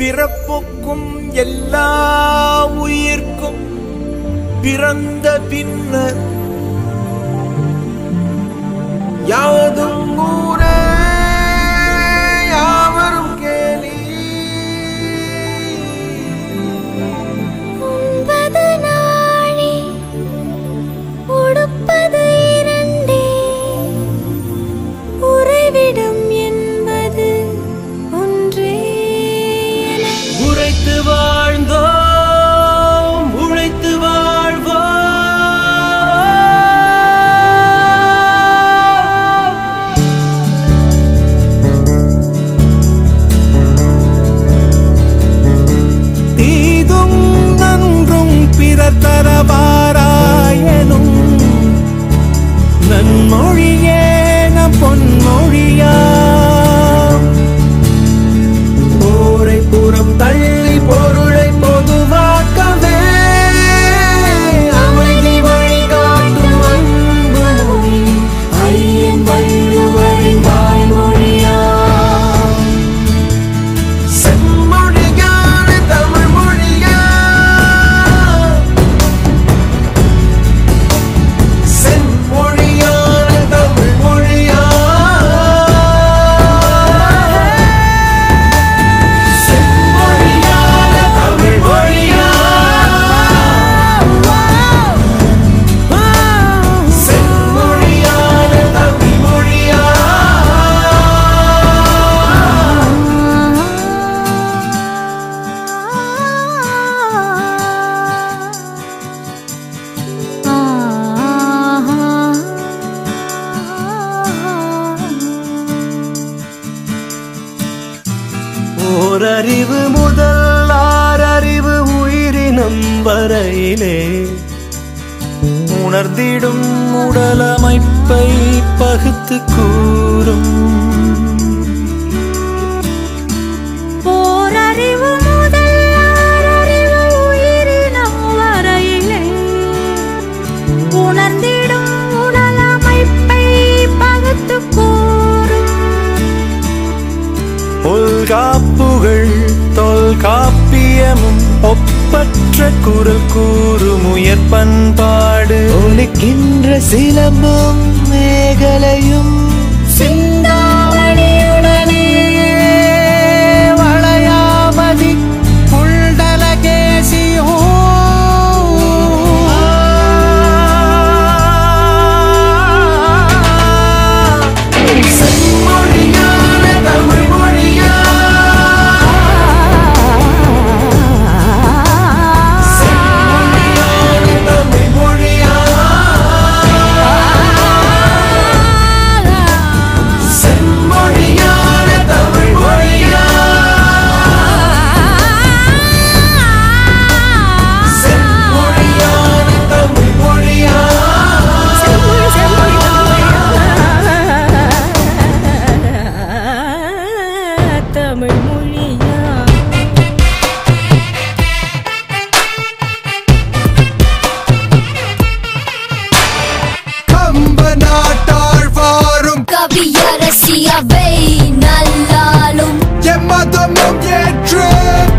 பிறப்புக்கும் எல்லா உயிர்க்கும் பிறந்த பின்னர் யாவதும் ஊரே யாவரும் கேலி உண்பது நாழி உடுப்பது இரண்டே உறைவிடம் என்பது ஒன்றே உரைத்து வாழ்ந்தோம் உழைத்து வாழ்வோம் தீதும் நன்றும் பிறர் தரவாராயனும் நன்மொழியே நம் பொன்மொழியா போரை புறம் தள்ளி பொருளை பொதுவாக்கவே அமைதி வழிகாட்டும் அன்பு மொழி ஐயன் வள்ளுவரின் வாய்மொழியா செம்மொழியான தமிழ் மொழியா செம்மொழியான தமிழ் மொழியா செம்மொழியான தமிழ் மொழியா செம்மொழியான தமிழ் மொழியா ஓரறிவு முதல் ஆறறிவு உயிரினம் வரையிலே உணர்ந்திடும் உடலமைப்பை பகுத்து கூறும் போரறிவு முதல் ஆறறிவு உயிரினம் வரையிலே உணர்ந்திடும் உடலமைப்பை பகுத்துக் கூறும் தொல்காப்புகள் தொல்காப்பியமும் ஒப்பற்ற குரல் கூறும் உயர் பண்பாடு ஒலிக்கின்ற சிலம்பும் மேகலையும் சிந்தாமணியுடனே வளையாமதி செம்மொழியான தமிழ் மொழியா செம்மொழியான தமிழ் மொழியா செம்மொழியான தமிழ் மொழியா செம்மொழியான தமிழ் மொழியா தமிழ் மொழியா கம்ப நாட்டாள் வாரும் கவியரசியவை நல்லாலும் எம்மதமும் ஏற்று